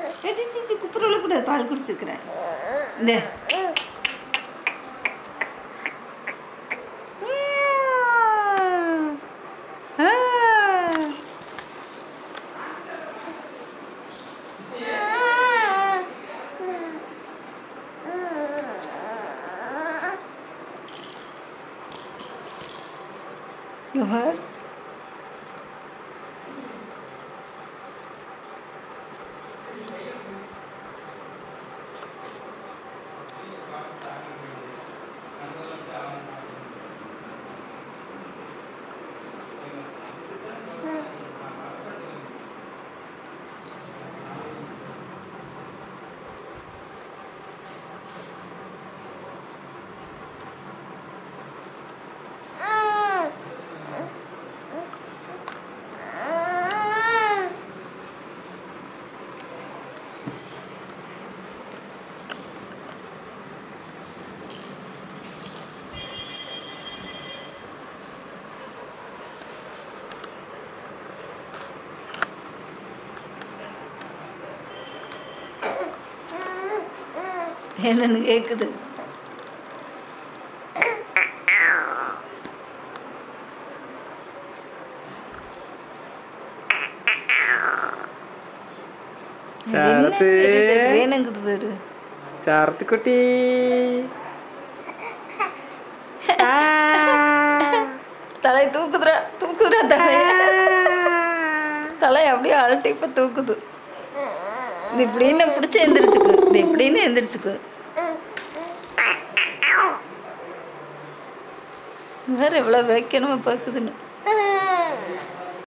ஏ, C, C, C, குப்புற விழக்கூடாது பால் குடிச்சுக்கிறேன் இந்த ஆ. You heard? என்னன்னு கேக்குது சரத்து. வேணுங்குது பேரு ചാർത്തിക്കുട്ടി தலை தூக்குதுடா தூக்குதுடா தலை தலை அப்படியே அழட்டி இப்போ தூக்குது இது இப்படின்னு பிடிச்சி எந்திரிச்சுக்கு இது இப்படின்னு எந்திரிச்சுக்கு வேற எவ்வளோ வைக்கணுமா பார்க்குதுன்னு